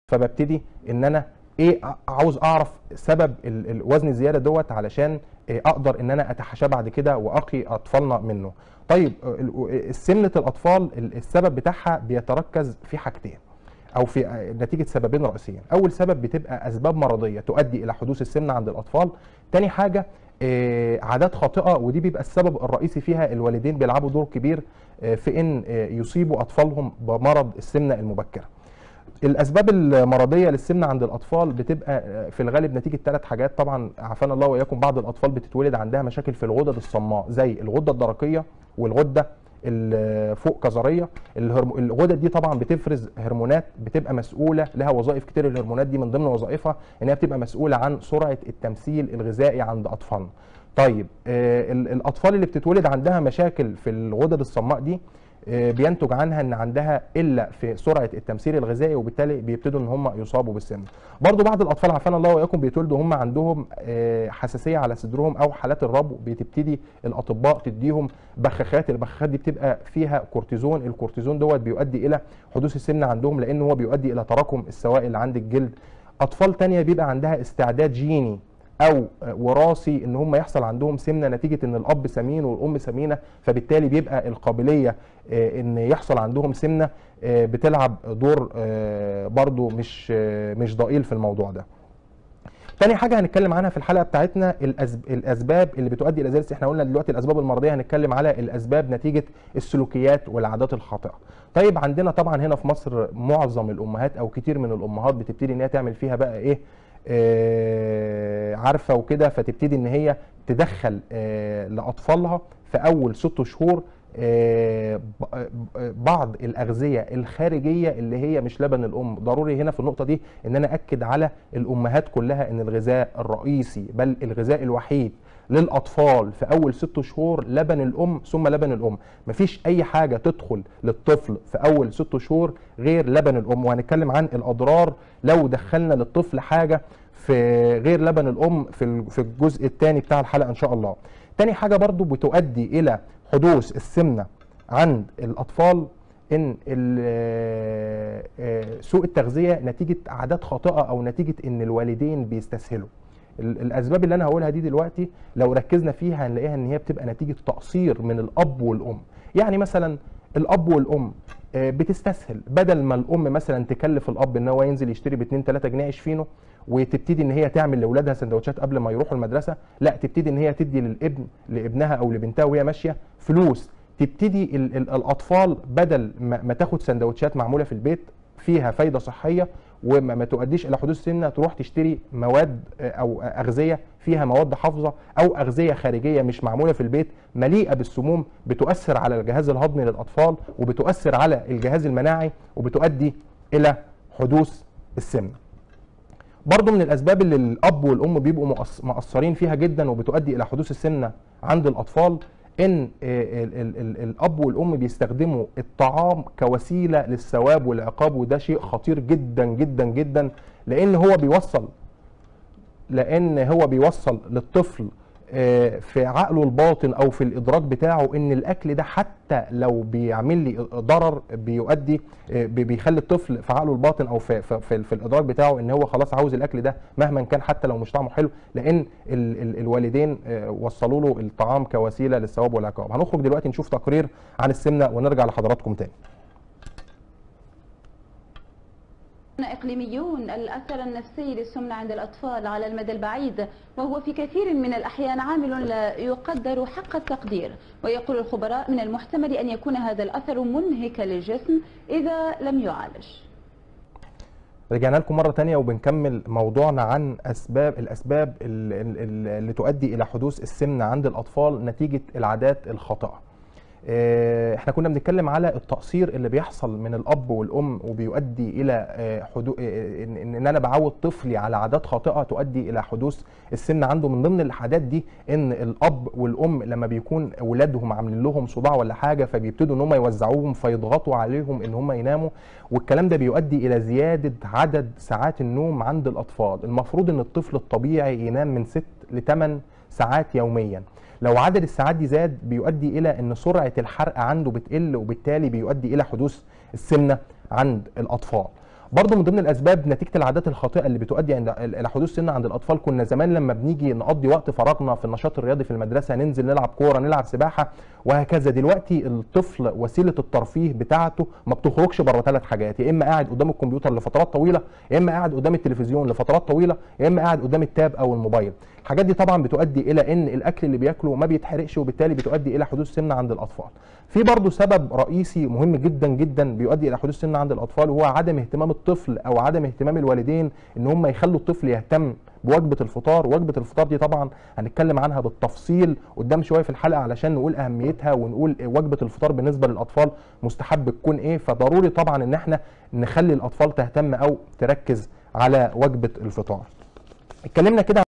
فببتدي ان انا ايه ع- عاوز اعرف سبب ال- الوزن الزياده دوت علشان إيه اقدر ان انا اتحاشاه بعد كده واقي اطفالنا منه طيب ال- سمنه الاطفال ال- السبب بتاعها بيتركز في حاجتين او في آه، نتيجه سببين رئيسيين اول سبب بتبقى اسباب مرضيه تؤدي الى حدوث السمنه عند الاطفال تاني حاجه آه، عادات خاطئه ودي بيبقى السبب الرئيسي فيها الوالدين بيلعبوا دور كبير آه، في ان آه، يصيبوا اطفالهم بمرض السمنه المبكره الاسباب المرضيه للسمنه عند الاطفال بتبقى آه، في الغالب نتيجه ثلاث حاجات طبعا عافانا الله واياكم بعض الاطفال بتتولد عندها مشاكل في الغدد الصماء زي الغده الدرقيه والغده الفوق كظريه الهرم- الغدد دي طبعا بتفرز هرمونات بتبقى مسؤوله لها وظائف كتير الهرمونات دي من ضمن وظائفها ان هي بتبقى مسؤوله عن سرعه التمثيل الغذائي عند اطفالنا طيب آه، ال- الاطفال اللي بتتولد عندها مشاكل في الغدد الصماء دي آه، بينتج عنها ان عندها الا في سرعه التمثيل الغذائي وبالتالي بيبتدوا ان هم يصابوا بالسمنه. برضو بعض الاطفال عافانا الله واياكم بيتولدوا هم عندهم آه، حساسيه على صدرهم او حالات الربو بتبتدي الاطباء تديهم بخاخات، البخاخات دي بتبقى فيها كورتيزون، الكورتيزون دوت بيؤدي الى حدوث السمنه عندهم لان هو بيؤدي الى تراكم السوائل عند الجلد. اطفال تانية بيبقى عندها استعداد جيني او وراثي ان هم يحصل عندهم سمنه نتيجه ان الاب سمين والام سمينه فبالتالي بيبقى القابليه آه، ان يحصل عندهم سمنه آه، بتلعب دور آه، برضو مش آه، مش ضئيل في الموضوع ده. تاني حاجه هنتكلم عنها في الحلقه بتاعتنا الأسب... الاسباب اللي بتؤدي الى ذلك احنا قلنا دلوقتي الاسباب المرضيه هنتكلم على الاسباب نتيجه السلوكيات والعادات الخاطئه طيب عندنا طبعا هنا في مصر معظم الامهات او كتير من الامهات بتبتدي ان هي تعمل فيها بقى ايه آه عارفه وكده فتبتدي ان هي تدخل آه لاطفالها في اول ست شهور آه، ب- آه، بعض الاغذيه الخارجيه اللي هي مش لبن الام ضروري هنا في النقطه دي ان انا اكد على الامهات كلها ان الغذاء الرئيسي بل الغذاء الوحيد للاطفال في اول ست شهور لبن الام ثم لبن الام مفيش اي حاجه تدخل للطفل في اول ست شهور غير لبن الام وهنتكلم عن الاضرار لو دخلنا للطفل حاجه في غير لبن الام في ال- في الجزء الثاني بتاع الحلقه ان شاء الله تاني حاجه برضو بتؤدي الى حدوث السمنه عند الاطفال ان ال- آه، آه، سوء التغذيه نتيجه عادات خاطئه او نتيجه ان الوالدين بيستسهلوا ال- الاسباب اللي انا هقولها دي دلوقتي لو ركزنا فيها هنلاقيها ان هي بتبقى نتيجه تقصير من الاب والام يعني مثلا الاب والام آه، بتستسهل بدل ما الام مثلا تكلف الاب ان هو ينزل يشتري ب 2 3 جنيه عيش فينو وتبتدي ان هي تعمل لاولادها سندوتشات قبل ما يروحوا المدرسه لا تبتدي ان هي تدي للابن لابنها او لبنتها وهي ماشيه فلوس تبتدي ال ال الاطفال بدل ما, ما تاخد سندوتشات معموله في البيت فيها فايده صحيه وما ما تؤديش الى حدوث سمنه تروح تشتري مواد آه، او اغذيه فيها مواد حافظه او اغذيه خارجيه مش معموله في البيت مليئه بالسموم بتؤثر على الجهاز الهضمي للاطفال وبتؤثر على الجهاز المناعي وبتؤدي الى حدوث السمنه. برضه من الاسباب اللي الاب والام بيبقوا مقص- مقصرين فيها جدا وبتؤدي الى حدوث السمنه عند الاطفال ان آه، ال- ال- ال- الاب والام بيستخدموا الطعام كوسيله للثواب والعقاب وده شيء خطير جدا جدا جدا لان هو بيوصل لان هو بيوصل للطفل آه، في عقله الباطن او في الادراك بتاعه ان الاكل ده حتى لو بيعمل لي ضرر بيؤدي آه، بي- بيخلي الطفل في عقله الباطن او في في, في, في الادراك بتاعه ان هو خلاص عاوز الاكل ده مهما كان حتى لو مش طعمه حلو لان ال ال الوالدين آه، وصلوا له الطعام كوسيله للثواب والعقاب هنخرج دلوقتي نشوف تقرير عن السمنه ونرجع لحضراتكم تاني إقليميون الأثر النفسي للسمنة عند الأطفال على المدى البعيد وهو في كثير من الأحيان عامل لا يقدر حق التقدير ويقول الخبراء من المحتمل أن يكون هذا الأثر منهكا للجسم إذا لم يعالج رجعنا لكم مرة تانية وبنكمل موضوعنا عن أسباب الأسباب ال- ال- ال- اللي تؤدي إلى حدوث السمنة عند الأطفال نتيجة العادات الخاطئة. آه، احنا كنا بنتكلم على التقصير اللي بيحصل من الاب والام وبيؤدي الى آه، حدو... آه، ان إن انا بعود طفلي على عادات خاطئه تؤدي الى حدوث السمنه عنده من ضمن العادات دي ان الاب والام لما بيكون اولادهم عاملين لهم صداع ولا حاجه فبيبتدوا ان هم يوزعوهم فيضغطوا عليهم ان هم يناموا والكلام ده بيؤدي الى زياده عدد ساعات النوم عند الاطفال المفروض ان الطفل الطبيعي ينام من 6 ل 8 ساعات يوميا لو عدد الساعات دي زاد بيؤدي الى ان سرعه الحرق عنده بتقل وبالتالي بيؤدي الى حدوث السمنه عند الاطفال برضه من ضمن الاسباب نتيجه العادات الخاطئه اللي بتؤدي عند الى حدوث سن عند الاطفال كنا زمان لما بنيجي نقضي وقت فراغنا في النشاط الرياضي في المدرسه ننزل نلعب كوره نلعب سباحه وهكذا دلوقتي الطفل وسيله الترفيه بتاعته ما بتخرجش بره ثلاث حاجات يا اما قاعد قدام الكمبيوتر لفترات طويله يا اما قاعد قدام التلفزيون لفترات طويله يا اما قاعد قدام التاب او الموبايل الحاجات دي طبعا بتؤدي الى ان الاكل اللي بياكله ما بيتحرقش وبالتالي بتؤدي الى حدوث سمنه عند الاطفال في برضه سبب رئيسي مهم جدا جدا بيؤدي الى حدوث سمنه عند الاطفال وهو عدم اهتمام الطفل او عدم اهتمام الوالدين ان هم يخلوا الطفل يهتم بوجبه الفطار وجبه الفطار دي طبعا هنتكلم عنها بالتفصيل قدام شويه في الحلقه علشان نقول اهميتها ونقول وجبه الفطار بالنسبه للاطفال مستحب تكون ايه فضروري طبعا ان احنا نخلي الاطفال تهتم او تركز على وجبه الفطار اتكلمنا كده